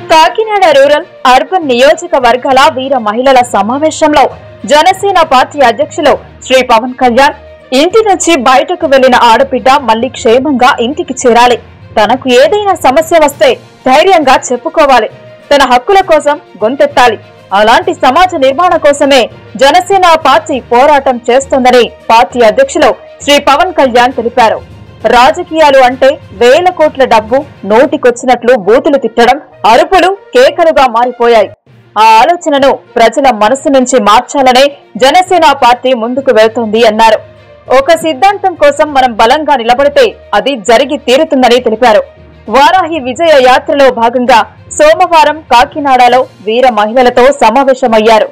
Kakinada rural urban నియోజకవర్గాల వీర మహిళల సమావేశంలో జనసేన పార్టీ అధ్యక్షులు శ్రీ పవన్ కళ్యాణ్ ఇంటి నుంచి బయటకు వెళ్లిన ఆడబిడ్డ మళ్లీ క్షేమంగా ఇంటికి చేరాలి తనకు ఏదైనా సమస్య వస్తే ధైర్యంగా చెప్పుకోవాలి తన హక్కుల కోసం గొంతెత్తాలి అలాంటి సమాజ నిర్మాణ కోసమే జనసేన పార్టీ పోరాటం చేస్తోందని పార్టీ అధ్యక్షులు శ్రీ పవన్ కళ్యాణ్ తెలిపారు రాజకీయాలు అంటే వేల కోట్ల డబ్బు నోటికొచ్చినట్లు బూతులు తిట్టడం అరుపులు కేకలుగా మారిపోయాయి ఆ ఆలోచనను ప్రజల మనసు నుంచి మార్చాలనే జనసేన పార్టీ ముందుకు వెళ్తోంది అన్నారు ఒక సిద్ధాంతం కోసం మనం బలంగా నిలబడితే అది జరిగి తీరుతుందని తెలిపారు వారాహి విజయ యాత్రలో భాగంగా సోమవారం కాకినాడలో వీర మహిళలతో సమావేశమయ్యారు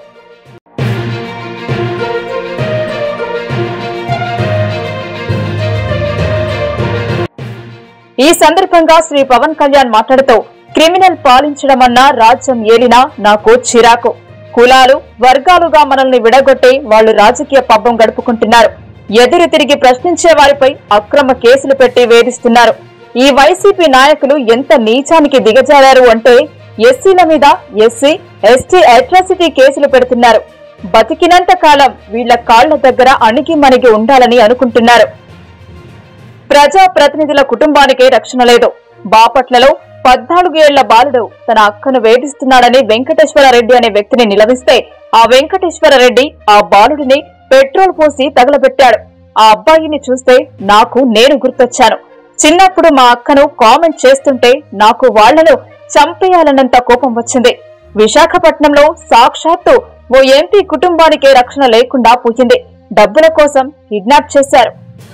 ఈ సందర్భంగా శ్రీ పవన్ కళ్యాణ్ మాట్లాడుతూ క్రిమినల్ పాలించడమన్నా రాజ్యం ఏలినా నాకు చిరాకు కులాలు వర్గాలుగా మనల్ని విడగొట్టి వాళ్లు రాజకీయ పబ్బం గడుపుకుంటున్నారు ఎదురు తిరిగి ప్రశ్నించే వారిపై అక్రమ కేసులు పెట్టి వేధిస్తున్నారు ఈ వైసీపీ నాయకులు ఎంత నీచానికి దిగజారారు అంటే ఎస్సీల మీద ఎస్సీ ఎస్టీ అట్రాసిటీ కేసులు పెడుతున్నారు బతికినంత కాలం వీళ్ల కాళ్ల దగ్గర అణిగి మణిగి ఉండాలని అనుకుంటున్నారు ప్రజా ప్రతినిధుల కుటుంబానికే రక్షణ లేదు బాపట్లలో పద్నాలుగు ఏళ్ల బాలుడు తన అక్కను వేధిస్తున్నాడని వెంకటేశ్వరరెడ్డి అనే వ్యక్తిని నిలదీస్తే ఆ వెంకటేశ్వరరెడ్డి ఆ బాలుడిని పెట్రోల్ పోసి తగలబెట్టాడు ఆ అబ్బాయిని చూస్తే నాకు నేను గుర్తొచ్చాను చిన్నప్పుడు మా అక్కను కామెంట్ చేస్తుంటే నాకు వాళ్లను చంపేయాలన్నంత కోపం వచ్చింది విశాఖపట్నంలో సాక్షాత్తు ఓ ఎంపీ కుటుంబానికే రక్షణ లేకుండా పోయింది డబ్బుల కోసం కిడ్నాప్ చేశారు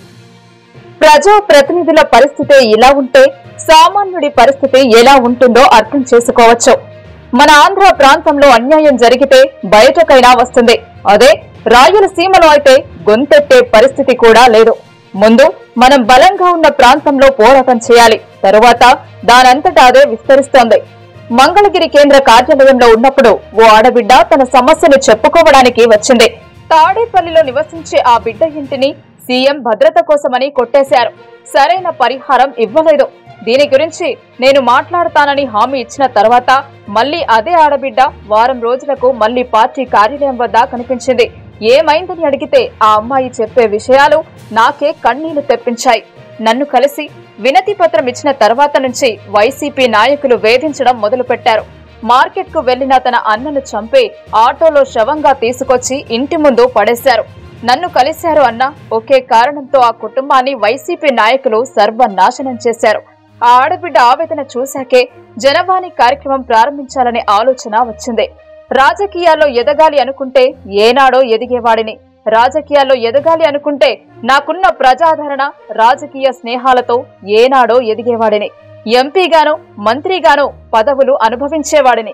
ప్రజా ప్రతినిధుల పరిస్థితి ఇలా ఉంటే సామాన్యుడి పరిస్థితి ఎలా ఉంటుందో అర్థం చేసుకోవచ్చు మన ఆంధ్ర ప్రాంతంలో అన్యాయం జరిగితే బయటకైనా వస్తుంది అదే రాయలసీమలో అయితే గొంతెత్తే పరిస్థితి కూడా లేదు ముందు మనం బలంగా ఉన్న ప్రాంతంలో పోరాటం చేయాలి తరువాత దానంతటా అదే విస్తరిస్తోంది మంగళగిరి కేంద్ర కార్యాలయంలో ఉన్నప్పుడు ఓ ఆడబిడ్డ తన సమస్యను చెప్పుకోవడానికి వచ్చింది తాడేపల్లిలో నివసించే ఆ బిడ్డ ఇంటిని సీఎం భద్రత కోసమని కొట్టేశారు సరైన పరిహారం ఇవ్వలేదు దీని గురించి నేను మాట్లాడతానని హామీ ఇచ్చిన తర్వాత మళ్లీ అదే ఆడబిడ్డ వారం రోజులకు మళ్లీ పార్టీ కార్యాలయం వద్ద కనిపించింది ఏమైందని అడిగితే ఆ అమ్మాయి చెప్పే విషయాలు నాకే కన్నీళ్లు తెప్పించాయి నన్ను కలిసి వినతి పత్రం ఇచ్చిన తర్వాత నుంచి వైసీపీ నాయకులు వేధించడం మొదలుపెట్టారు మార్కెట్ కు వెళ్లిన తన అన్నను చంపి ఆటోలో శవంగా తీసుకొచ్చి ఇంటి ముందు పడేశారు నన్ను కలిశారు అన్న ఒకే కారణంతో ఆ కుటుంబాన్ని వైసీపీ నాయకులు సర్వనాశనం చేశారు ఆ ఆడబిడ్డ ఆవేదన చూశాకే జనవాణి కార్యక్రమం ప్రారంభించాలనే ఆలోచన వచ్చింది రాజకీయాల్లో ఎదగాలి అనుకుంటే ఏనాడో ఎదిగేవాడిని రాజకీయాల్లో ఎదగాలి అనుకుంటే నాకున్న ప్రజాదరణ రాజకీయ స్నేహాలతో ఏనాడో ఎదిగేవాడిని ఎంపీగాను మంత్రిగాను పదవులు అనుభవించేవాడిని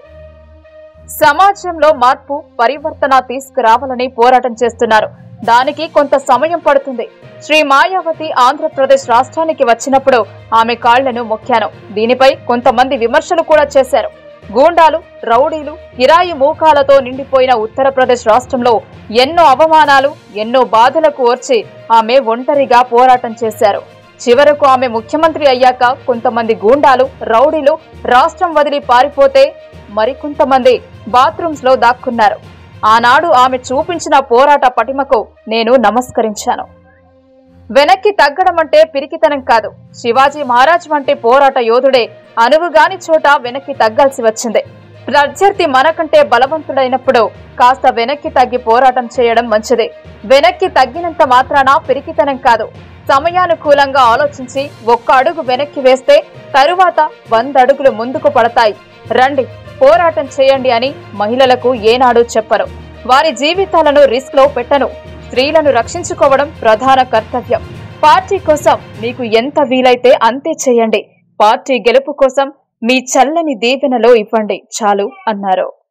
సమాజంలో మార్పు పరివర్తన తీసుకురావాలని పోరాటం చేస్తున్నారు దానికి కొంత సమయం పడుతుంది శ్రీ మాయావతి ఆంధ్రప్రదేశ్ రాష్ట్రానికి వచ్చినప్పుడు ఆమె కాళ్లను మొక్కాను దీనిపై కొంతమంది విమర్శలు కూడా చేశారు గూండాలు రౌడీలు కిరాయి మూకాలతో నిండిపోయిన ఉత్తరప్రదేశ్ రాష్ట్రంలో ఎన్నో అవమానాలు ఎన్నో బాధలకు ఓర్చి ఆమె ఒంటరిగా పోరాటం చేశారు చివరకు ఆమె ముఖ్యమంత్రి అయ్యాక కొంతమంది గూండాలు రౌడీలు రాష్ట్రం వదిలి పారిపోతే మరికొంతమంది బాత్రూమ్స్ లో దాక్కున్నారు ఆనాడు ఆమె చూపించిన పోరాట పటిమకు నేను నమస్కరించాను వెనక్కి తగ్గడం అంటే పిరికితనం కాదు శివాజీ మహారాజ్ వంటి పోరాట యోధుడే అనువుగాని చోట వెనక్కి తగ్గాల్సి వచ్చింది ప్రత్యర్థి మనకంటే బలవంతుడైనప్పుడు కాస్త వెనక్కి తగ్గి పోరాటం చేయడం మంచిది వెనక్కి తగ్గినంత మాత్రాన పిరికితనం కాదు సమయానుకూలంగా ఆలోచించి ఒక్క అడుగు వెనక్కి వేస్తే తరువాత వంద అడుగులు ముందుకు పడతాయి రండి పోరాటం చేయండి అని మహిళలకు ఏనాడు చెప్పరు వారి జీవితాలను రిస్క్ లో పెట్టను స్త్రీలను రక్షించుకోవడం ప్రధాన కర్తవ్యం పార్టీ కోసం మీకు ఎంత వీలైతే అంతే చేయండి పార్టీ గెలుపు కోసం మీ చల్లని దీవెనలో ఇవ్వండి చాలు అన్నారు